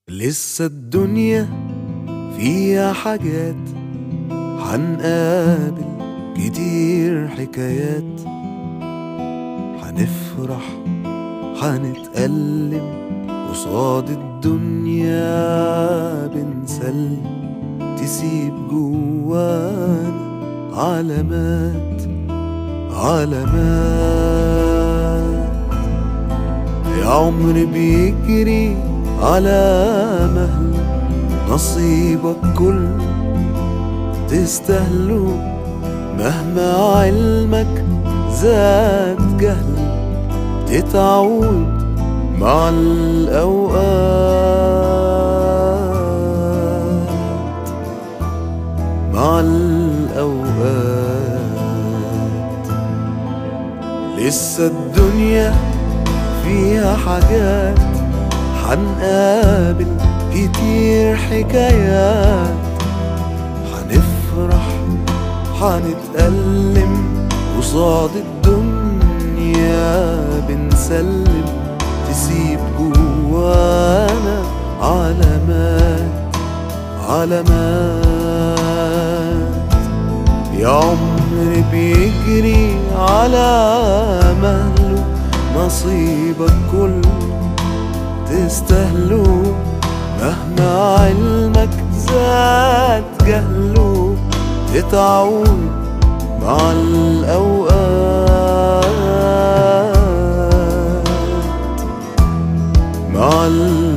لسه الدنيا فيها حاجات حنقابل كتير حكايات حنفرح حنتألم قصاد الدنيا بنسلم تسيب جوانا علامات علامات يا عمر بيجري على مهل نصيبك كل تستاهله مهما علمك زاد جهل تتعود مع الأوقات مع الأوقات لسه الدنيا فيها حاجات حنقابل كتير حكايات حنفرح حنتألم قصاد الدنيا بنسلم تسيب جوانا علامات علامات يا عمر بيجري على مهله نصيبك كله تستاهله مهما علمك زاد جهله تتعود مع الأوقات مع الأوقات